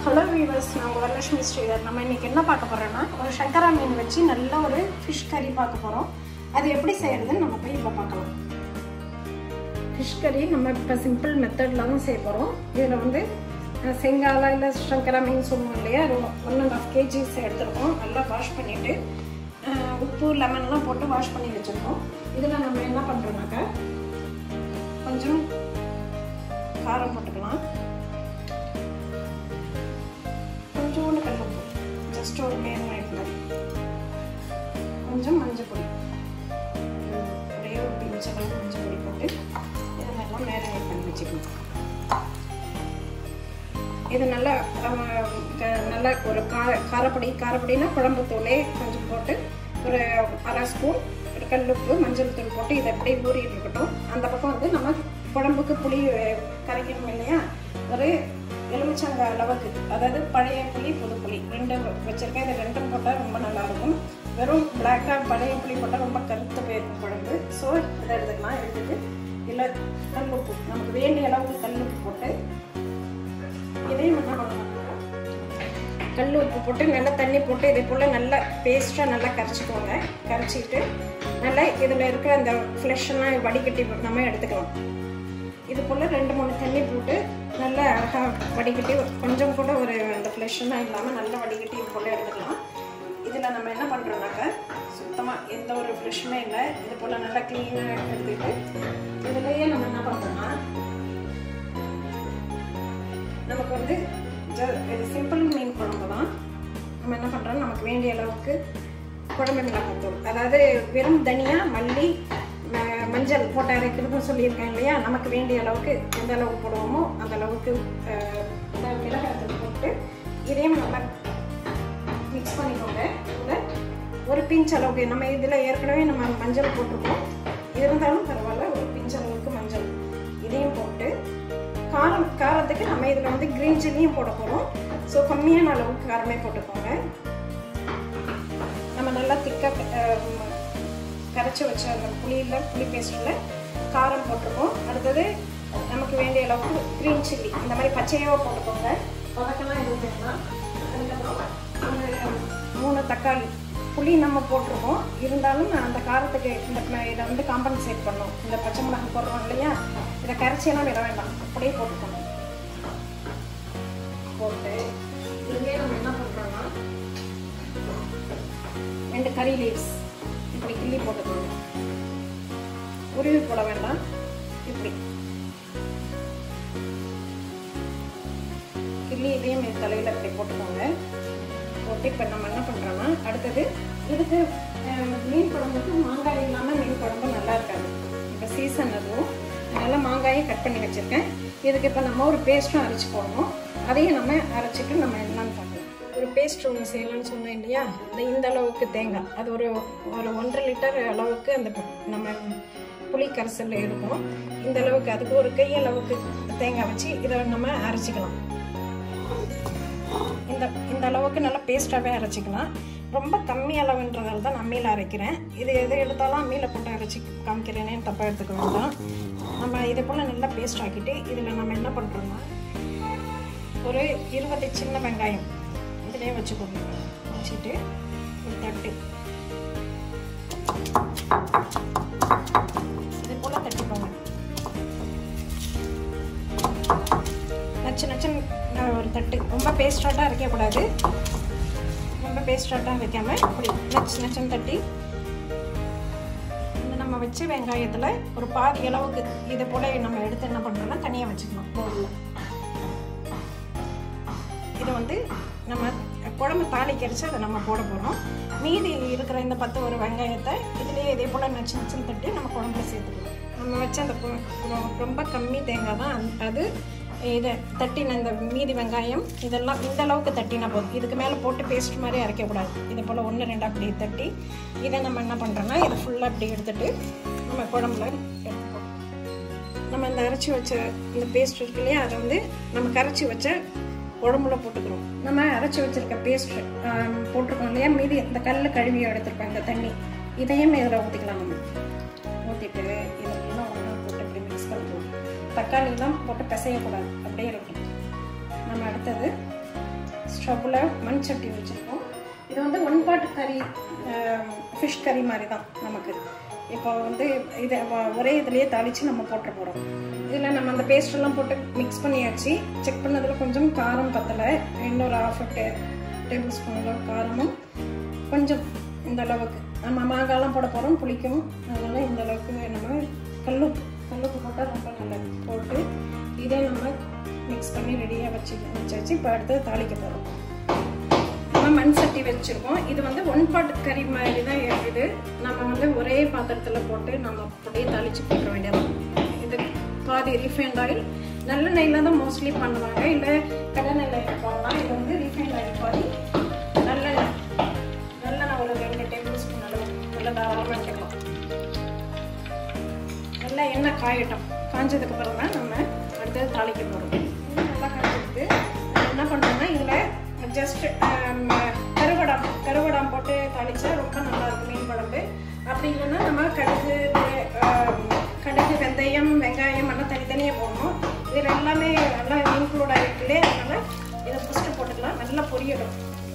Hello viewers நான் உங்கள் வரலட்சுமி ஸ்ரீதர் நம்ம இன்னைக்கு என்ன பார்க்க போகிறோன்னா ஒரு சங்கரா மீன் வச்சு நல்ல ஒரு ஃபிஷ் கறி பார்க்க போகிறோம் அது எப்படி செய்யறதுன்னு நம்ம போய் இப்போ பார்க்கலாம் ஃபிஷ் கறி நம்ம இப்போ சிம்பிள் மெத்தடில் தான் செய்ய போகிறோம் இதில் வந்து அஹ், செங்காலா இல்லை சங்கரா மீன் சொல்லுவோம் இல்லையா அது ஒன் அண்ட் ஆஃப் கேஜிஸ் எடுத்துருக்கோம் நல்லா வாஷ் பண்ணிவிட்டு உப்பு லெமன்லாம் போட்டு வாஷ் பண்ணி வச்சுருக்கோம் இதில் நம்ம என்ன பண்ணுறோம்னாக்கா கொஞ்சம் காரம் போட்டுக்கலாம் கொஞ்சோண்டு கல்லுப்பு ஜஸ்ட் ஒரு மேரினேட் மாதிரி கொஞ்சம் மஞ்சள் பொடி ஒரே ஒரு பிஞ்ச் அளவு மஞ்சள் பொடி போட்டு இதெல்லாம் மேரினேட் பண்ணி வச்சுக்கணும் இது நல்லா அஹ், க- நல்லா ஒரு கா காரப்பொடி காரப்பொடினா குழம்பு தூளே கொஞ்சம் போட்டு ஒரு அரை ஸ்பூன் ஒரு கல்லுப்பு மஞ்சள் தூள் போட்டு இதை அப்படியே ஊறிட்டு இருக்கட்டும் அந்த பக்கம் வந்து நம்ம குழம்புக்கு புளி அஹ், கரைக்கணும் இல்லையா ஒரு எலுமிச்சங்காய் அளவுக்கு அதாவது பழைய புளி புது புளி ரெண்டும் வச்சுருக்கேன் இது ரெண்டும் போட்டால் ரொம்ப நல்லாயிருக்கும் வெறும் பிளாக்காக பழைய புளி போட்டால் ரொம்ப கருத்து போயிருக்கும் குழம்பு ஸோ இதை எடுத்துக்கலாம் எடுத்துட்டு இல்லை கல்லுப்பு நமக்கு வேண்டிய அளவுக்கு கல்லுப்பு போட்டு இதையும் என்ன பண்ணணும்னா கல் உப்பு போட்டு நல்லா தண்ணி போட்டு இதே போல் நல்லா பேஸ்ட்டாக நல்லா கரைச்சிக்கோங்க கரைச்சிட்டு நல்லா இதில் இருக்கிற அந்த ஃப்ளெஷ்ஷெல்லாம் வடிகட்டி நம்ம எடுத்துக்கலாம் இது போல் ரெண்டு மூணு தண்ணி போட்டு நல்லா அழகாக வடிகட்டி கொஞ்சம் கூட ஒரு அந்த ஃப்ளெஷ்ஷெல்லாம் இல்லாமல் நல்லா வடிகட்டி இது போல் எடுத்துக்கலாம் இதில் நம்ம என்ன பண்ணுறோம்னாக்கா சுத்தமாக எந்த ஒரு ஃப்ளெஷ்ஷுமே இல்லை இது போல் நல்லா க்ளீனாக எடுத்துக்கிட்டு இதுலேயே நம்ம என்ன பண்ணுறோம்னா நமக்கு வந்து ஜ- இது சிம்பிள் மீன் குழம்பு தான் நம்ம என்ன பண்ணுறோம் நமக்கு வேண்டிய அளவுக்கு குழம்பு மிளகாத்தூள் அதாவது வெறும் தனியா மல்லி ம- மஞ்சள் போட்டு அரைக்கிறதுன்னு சொல்லியிருக்கேன் இல்லையா நமக்கு வேண்டிய அளவுக்கு எந்த அளவுக்கு போடுவோமோ அந்த அளவுக்கு அஹ், இந்த மிளகாத்தூள் போட்டு இதையும் நல்லா மிக்ஸ் பண்ணிக்கோங்க இதில் ஒரு பிஞ்ச் அளவுக்கு நம்ம இதில் ஏற்கனவே நம்ம மஞ்சள் போட்டிருக்கோம் இருந்தாலும் பரவாயில்ல ஒரு பிஞ்ச் அளவுக்கு மஞ்சள் இதையும் போட்டு காரம் காரத்துக்கு நம்ம இதில் வந்து க்ரீன் சில்லியும் போட போகிறோம் ஸோ கம்மியான அளவுக்கு காரமே போட்டுக்கோங்க நம்ம நல்லா திக்காக கரைச்சி வச்ச அந்த புளியில் புளி பேஸ்ட்டில் காரம் போட்டிருக்கோம் அடுத்தது நமக்கு வேண்டிய அளவுக்கு க்ரீன் சில்லி இந்த மாதிரி பச்சையாக போட்டுக்கோங்க வதக்கலாம் எதுவும் வேணாம் அதுக்கப்புறம் ஒரு மூணு தக்காளி புளி நம்ம போட்டிருக்கோம் இருந்தாலும் நான் அந்த காரத்துக்கு இந்த ம- இதை வந்து காம்பன்சேட் பண்ணோம் இந்த பச்சை மிளகாய் போடுறோம் இல்லையா இதை கரைச்சியெல்லாம் விட வேண்டாம் அப்படியே போட்டுக்கணும் போட்டு இதுலேயே நம்ம என்ன பண்ணுறோம்னா ரெண்டு கறி லீவ்ஸ் இப்படி கிள்ளி போட்டுக்கணும் உருவி போட வேண்டாம் இப்படி கிள்ளி இதையும் என் தலையில் இப்படி போட்டுக்கோங்க போட்டு இப்போ நம்ம என்ன பண்ணுறோம்னா அடுத்தது இதுக்கு அஹ், மீன் குழம்புக்கு மாங்காய் இல்லாமல் மீன் குழம்பு நல்லா இருக்காது இப்போ சீசன் அதுவும் அதனால் மாங்காயும் கட் பண்ணி வச்சுருக்கேன் இதுக்கு இப்போ நம்ம ஒரு பேஸ்ட்டும் அரைச்சி போடணும் அதையும் நம்ம அரைச்சிட்டு நம்ம என்னன்னு பார்க்கலாம் ஒரு பேஸ்ட் ஒன்று செய்யலாம்னு சொன்னேன் இல்லையா இந்த இந்த அளவுக்கு தேங்காய் அது ஒரு ஒரு ஒன்றரை லிட்டர் அளவுக்கு அந்த நம்ம புளி கரைசல் இருக்கும் இந்த அளவுக்கு அதுக்கு ஒரு கை அளவுக்கு தேங்காய் வச்சு இதை நம்ம அரைச்சிக்கலாம் இந்த இந்த அளவுக்கு நல்லா பேஸ்ட்டாகவே அரைச்சிக்கலாம் ரொம்ப கம்மி அளவுன்றதால தான் நான் அம்மியில் அரைக்கிறேன் இது எது எடுத்தாலும் அம்மியில் போட்டு அரைச்சி காமிக்கிறேனேன்னு தப்பாக எடுத்துக்க வேண்டாம் நம்ம இதை போல் நல்லா பேஸ்ட் ஆக்கிட்டு இதில் நம்ம என்ன பண்ணுறோம்னா ஒரு இருபது சின்ன வெங்காயம் இதிலே வச்சுக்கோங்க வச்சுட்டு ஒரு தட்டு இது போல் தட்டிக்கோங்க நச்சு நச்சுன்னு நான் ஒரு தட்டு ரொம்ப பேஸ்டாட்டாக அரைக்கக்கூடாது ரொம்ப பேஸ்டாட்டாக வைக்காம இப்படி நச்சு நச்சுன்னு தட்டி இந்த நம்ம வச்ச வெங்காயத்தில் ஒரு பாதி அளவுக்கு இதை போல் நம்ம எடுத்து என்ன பண்ணுறோம்னா தனியாக வச்சுக்கணும் பவுலில் இதை வந்து நம்ம குழம்பு தாளிக்கரிச்சு அதை நம்ம போட போகிறோம் மீதி இருக்கிற இந்த பத்து ஒரு வெங்காயத்தை இதுலேயே இதே போல் நச்சு நச்சுன்னு தட்டி நம்ம குழம்புல சேர்த்துக்கணும் நம்ம வச்ச அந்த பொ- ரொ- ரொம்ப கம்மி தேங்காய் தான் அந்த- அது இதை தட்டின இந்த மீதி வெங்காயம் இதெல்லாம் இந்த அளவுக்கு தட்டினா போதும் இதுக்கு மேலே போட்டு பேஸ்ட் மாதிரி அரைக்கக்கூடாது இது போல் ஒன்று ரெண்டு அப்படி தட்டி இதை நம்ம என்ன பண்ணுறோன்னா இதை ஃபுல்லாக அப்படி எடுத்துட்டு நம்ம குழம்புல எடுத்துப்போம் நம்ம இந்த அரைச்சி வச்ச இந்த பேஸ்ட் இருக்கு இல்லையா அதை வந்து நம்ம கரைச்சி வச்ச குழம்புல போட்டுக்கிறோம் நம்ம அரைச்சி வச்சிருக்க பேஸ்ட் போட்டிருக்கோம் இல்லையா மீதி இந்த கல்லில் கழுவி எடுத்திருக்கோம் இந்த தண்ணி இதையும் இதில் ஊற்றிக்கலாம் நம்ம ஊற்றிட்டு இதெல்லாம் ஒன்றா போட்டு இப்படி மிக்ஸ் பண்ணிக்கலாம் தக்காளிலாம் போட்டு பிசையக்கூடாது அப்படியே இருக்கணும் நம்ம அடுத்தது ஸ்டவ்வில் மண் சட்டி வச்சுருக்கோம் இது வந்து ஒன் பாட் கறி ஃபிஷ் கறி மாதிரி தான் நமக்கு இப்போ வந்து இதை வ- ஒரே இதுலேயே தாளித்து நம்ம போட்டுற போகிறோம் இதில் நம்ம அந்த paste எல்லாம் போட்டு மிக்ஸ் பண்ணியாச்சு செக் பண்ணதில் கொஞ்சம் காரம் பத்தலை இன்னொரு ஆஃப் டே டேபிள் ஸ்பூன் அளவு காரமும் கொஞ்சம் இந்த அளவுக்கு நம்ம மாங்காய்லாம் போட போகிறோம் புளிக்கும் அதனால் இந்த அளவுக்கு நம்ம கல்லுப்பு கல்லுப்பு போட்டால் ரொம்ப நல்லது போட்டு இதே நம்ம மிக்ஸ் பண்ணி ரெடியாக வச்சு வச்சாச்சு இப்போ அடுத்து தாளிக்க போகிறோம் நம்ம மண் சட்டி வச்சுருக்கோம் இது வந்து ஒன் பாட் கறி மாதிரி தான் இது நம்ம வந்து ஒரே பாத்திரத்தில் போட்டு நம்ம அப்படியே தாளித்து போட்டுற வேண்டியது இது பாதி ரீஃபைண்ட் ஆயில் நல்ல நெய்யில் தான் மோஸ்ட்லி பண்ணுவாங்க இல்லை கடை நெல்லில் போடலாம் இது வந்து ரீஃபைண்ட் ஆயில் பாதி நல்லெண்ணெய் நல்லெண்ணெய் ஒரு ரெண்டு டேபிள் ஸ்பூன் அளவு நல்லா தாராளமாக எடுத்துக்கலாம் நல்லா எண்ணெய் காயட்டும் காஞ்சதுக்கு அப்புறம் தான் நம்ம அடுத்தது தாளிக்க போகிறோம் நல்லா காய்ச்சிருக்கு என்ன பண்ணுறோம்னா இதில் ஜஸ்ட் கருவடாம் கருவடாம் போட்டு தாளிச்சா ரொம்ப நல்லா இருக்கும் மீன் குழம்பு அப்படி இல்லைன்னா நம்ம கடுகு ஆம், கடுகு வெந்தயம் வெங்காயம் எல்லாம் தனித்தனியாக போடணும் இதில் எல்லாமே நல்லா இன்க்ளூட் ஆகிருக்குலே அதனால் இதை ஃபஸ்ட்டு போட்டுக்கலாம் நல்லா பொரியணும்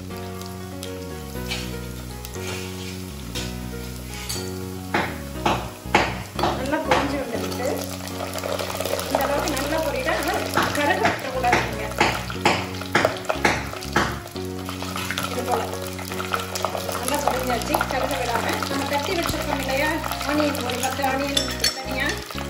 நல்லா பொரிஞ்சு வந்துருக்கு இந்த அளவுக்கு நல்லா பொரியல ஆனால் கருகு விட்டுறக்கூடாதுங்க இது போல நல்லா பொரிஞ்சாச்சு கருக விடாம நம்ம கட்டி வச்சிருக்கோம் இல்லையா ஆனியன் ஒரு பத்து ஆனியன் தனியா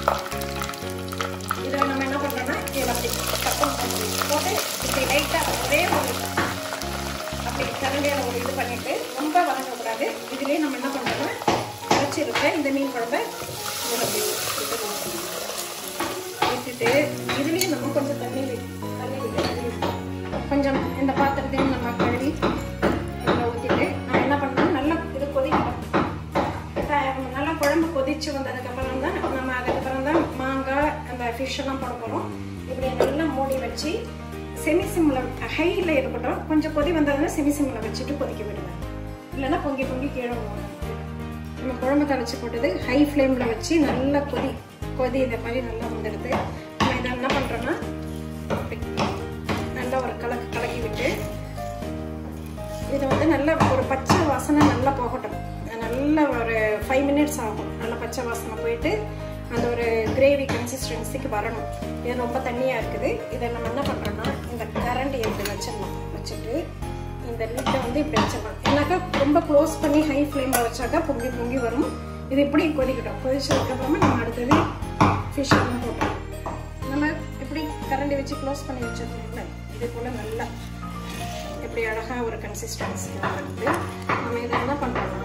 இதில் நம்ம என்ன பண்ணுறோம்னா இதில் அப்படி கப்பம் போட்டு இப்படி லைட்டாக ஒரே ஒரு அப்படி கரண்டியில் ஒரு இது பண்ணிட்டு ரொம்ப வதங்கக்கூடாது இதுலேயே நம்ம என்ன பண்ணுறோம்னா அரைச்சிருக்க இந்த மீன் குழம்பை இதில் அப்படி விட்டுக்கணும். விட்டுட்டு இதுலேயும் நம்ம கொஞ்சம் தண்ணி வி- தண்ணி விட்டு தண்ணி விட்டு கொஞ்சம் இந்த பாத்திரத்தையும் நம்ம கழுவி இதில் ஊற்றிட்டு நம்ம என்ன பண்ணணும் நல்லா இது கொதிக்கணும் த- நல்லா குழம்பு கொதிச்சு வந்ததுக்கப்புறம் தான் நம்ம அதுக்கப்புறம் தான் மாங்காய் அந்த ஃபிஷ் எல்லாம் போட போகிறோம் இப்படி நல்லா மூடி வச்சு செமி சிம்மில் ஹையில் இருக்கட்டும் கொஞ்சம் கொதி வந்ததுன்னா செமி சிம்மில் வச்சுட்டு கொதிக்க விடுவேன் இல்லைன்னா பொங்கி பொங்கி கீழே விழுவும். நம்ம குழம்பு தழைச்சி போட்டது ஹை ஃப்ளேமில் வச்சு நல்லா கொதி கொதி இந்த மாதிரி நல்லா வந்துடுது நம்ம இதை என்ன பண்ணுறோன்னா நல்லா ஒரு கலக்கு கலக்கி விட்டு இது வந்து நல்ல ஒரு பச்சை வாசனை நல்லா போகட்டும் நல்ல ஒரு ஃபைவ் மினிட்ஸ் ஆகும் நல்ல பச்சை வாசனை போயிட்டு அந்த ஒரு கிரேவி கன்சிஸ்டன்சிக்கு வரணும் இது ரொம்ப தண்ணியாக இருக்குது இதை நம்ம என்ன பண்ணுறோம்னா இந்த கரண்டி இப்படி வச்சிடலாம் வச்சுட்டு இந்த லிட்டை வந்து இப்படி வச்சிடலாம் ஏன்னாக்கா ரொம்ப க்ளோஸ் பண்ணி ஹை ஃப்ளேமில் வச்சாக்கா பொங்கி பொங்கி வரும் இது இப்படி கொதிக்கட்டும் கொதிச்சதுக்கப்புறமா நம்ம அடுத்தது ஃபிஷ் எல்லாம் போட்டோம் நம்ம இப்படி கரண்டி வச்சு க்ளோஸ் பண்ணி வச்சிருக்கோம்ல இது போல் நல்லா எப்படி அழகாக ஒரு கன்சிஸ்டன்சி வருது நம்ம இதை என்ன பண்ணுறோம்னா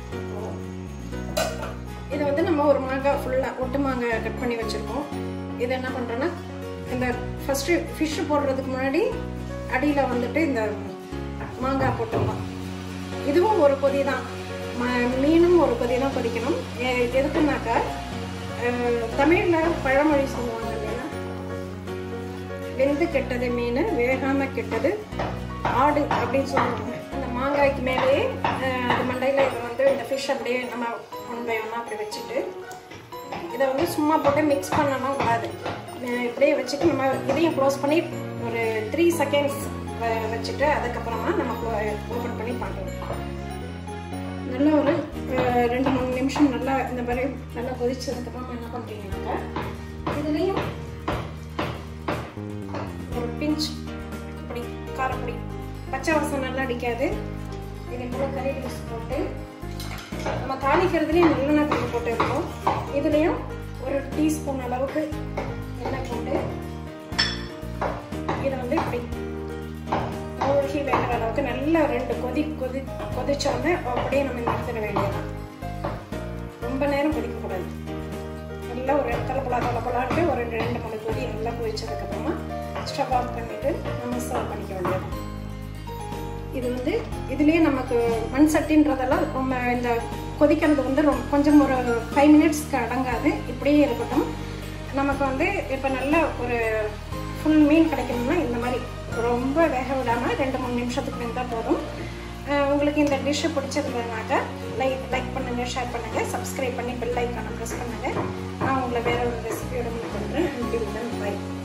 இதை வந்து நம்ம ஒரு மாங்காய் ஃபுல்லாக ஒட்டு மாங்காய் கட் பண்ணி வச்சுருக்கோம் இதை என்ன பண்ணுறோன்னா இந்த ஃபஸ்ட்டு ஃபிஷ்ஷு போடுறதுக்கு முன்னாடி அடியில் வந்துட்டு இந்த மாங்காய் போட்டுடலாம் இதுவும் ஒரு கொதி தான் ம- மீனும் ஒரு கொதி தான் கொதிக்கணும் எ- இது எதுக்குனாக்கா தமிழில் பழமொழி சொல்லுவாங்க இல்லையா வெந்து கெட்டது மீன் வேகாம கெட்டது ஆடு அப்படின்னு சொல்லுவாங்க அந்த மாங்காய்க்கு மேலேயே அஹ், அது மண்டையில் இதை வந்து இந்த ஃபிஷ் அப்படியே நம்ம ஒன் பை ஒன்னாக அப்படி வச்சுட்டு இதை வந்து சும்மா போட்டு மிக்ஸ் பண்ணலாம் கூடாது அஹ், இப்படியே வச்சுட்டு நம்ம இதையும் க்ளோஸ் பண்ணி ஒரு த்ரீ செகண்ட்ஸ் வச்சுட்டு அதுக்கப்புறமா நம்ம ஓப்பன் பண்ணி பார்க்கலாம் நல்லா ஒரு அஹ், ரெண்டு மூணு நிமிஷம் நல்லா இந்த மாதிரி நல்லா கொதிச்சதுக்கப்புறமா என்ன பண்ணுறீங்கன்னாக்கா இதுலேயும் ஒரு பிஞ்ச் இப்படி காரப்பொடி பச்சை வாசம் நல்லா அடிக்காது இதே போல் கறி லீஸ் போட்டு நம்ம தாளிக்கிறதுலேயும் நல்லெண்ணெய் கொஞ்சம் போட்டு இருக்கோம் இதுலேயும் ஒரு டீஸ்பூன் அளவுக்கு எண்ணெய் போட்டு இதை வந்து இப்படி மூழ்கி வேகிற அளவுக்கு நல்லா ரெண்டு கொதி கொதி கொதிச்சோடனே அப்படியே நம்ம நிறுத்திட வேண்டியதுதான் ரொம்ப நேரம் கொதிக்கக்கூடாது நல்லா ஒரு தலைப்பலா தலைப்பலான்ட்டு ஒரு ரெண்டு ரெண்டு மூணு கொதி நல்லா கொதிச்சதுக்கப்புறமா ஸ்டவ் ஆஃப் பண்ணிவிட்டு நம்ம சர்வ் பண்ணிக்க வேண்டியது இது வந்து இதுலேயே நமக்கு மண் சட்டின்றதெல்லாம் ரொம்ப இந்த கொதிக்கிறது வந்து ரொம்ப கொஞ்சம் ஒரு ஃபைவ் மினிட்ஸ்க்கு அடங்காது இப்படியே இருக்கட்டும் நமக்கு வந்து இப்போ நல்ல ஒரு ஃபுல் மீன் கிடைக்கணும்னா இந்த மாதிரி ரொம்ப வேக விடாமல் ரெண்டு மூணு நிமிஷத்துக்கு இருந்தால் போதும் அஹ் உங்களுக்கு இந்த டிஷ்ஷு பிடிச்சிருந்ததுனாக்கா லைக் லைக் பண்ணுங்கள் ஷேர் பண்ணுங்கள் சப்ஸ்கிரைப் பண்ணி பெல் ஐக்கானை ப்ரெஸ் பண்ணுங்கள் நான் உங்களை வேற ஒரு ரெசிபியோட மீட் பண்ணுறேன் பை